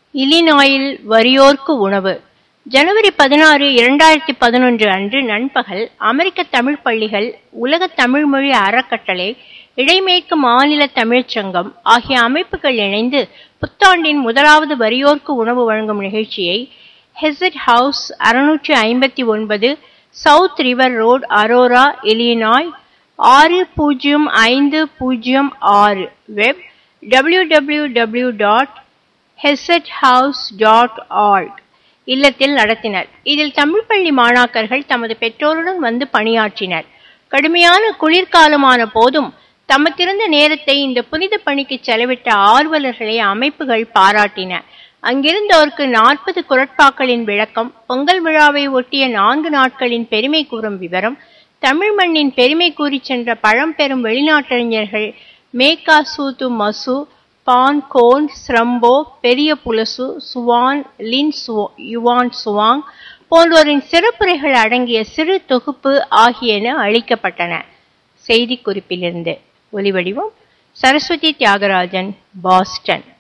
இலினாயில் வறியோர்க்கு உணவு ஜனவரி பதினாறு இரண்டாயிரத்தி பதினொன்று அன்று நண்பகல் அமெரிக்க தமிழ் பள்ளிகள் உலக தமிழ்மொழி அறக்கட்டளை இடைமேற்கு மாநில தமிழ்ச் சங்கம் ஆகிய அமைப்புகள் இணைந்து புத்தாண்டின் முதலாவது வறியோர்க்கு உணவு வழங்கும் நிகழ்ச்சியை ஹெசட் ஹவுஸ் அறுநூற்று ஐம்பத்தி ஒன்பது south river road Aurora Illinois ஆறு பூஜ்ஜியம் ஐந்து பூஜ்ஜியம் ஆறு web W W W dot ஹெசட் ஹவுஸ் டாட் ஆர்க் இல்லத்தில் நடத்தினர் இதில் தமிழ் பள்ளி மாணாக்கர்கள் தமது பெற்றோருடன் வந்து பணியாற்றினர் கடுமையான குளிர்காலமான போதும் தமக்கிருந்த நேரத்தை இந்த புனித பணிக்கு செலவிட்ட ஆர்வலர்களை அமைப்புகள் பாராட்டின அங்கிருந்தோருக்கு நாற்பது குரட்பாக்களின் விளக்கம் பொங்கல் விழாவை ஒட்டிய நான்கு நாட்களின் பெருமை கூறும் விவரம் தமிழ் மண்ணின் பெருமை கூறி சென்ற பழம்பெரும் வெளிநாட்டறிஞர்கள் மேகா சூத்து மசு பான் கோன் ஸ்ரம்போ பெரிய புலசு சுவான் லின் யுவான் சுவாங் போன்றோரின் சிறப்புரைகள் அடங்கிய சிறு தொகுப்பு ஆகியன அளிக்கப்பட்டன செய்தி குறிப்பிலிருந்து ஒலிவடிவம் சரஸ்வதி தியாகராஜன் பாஸ்டன்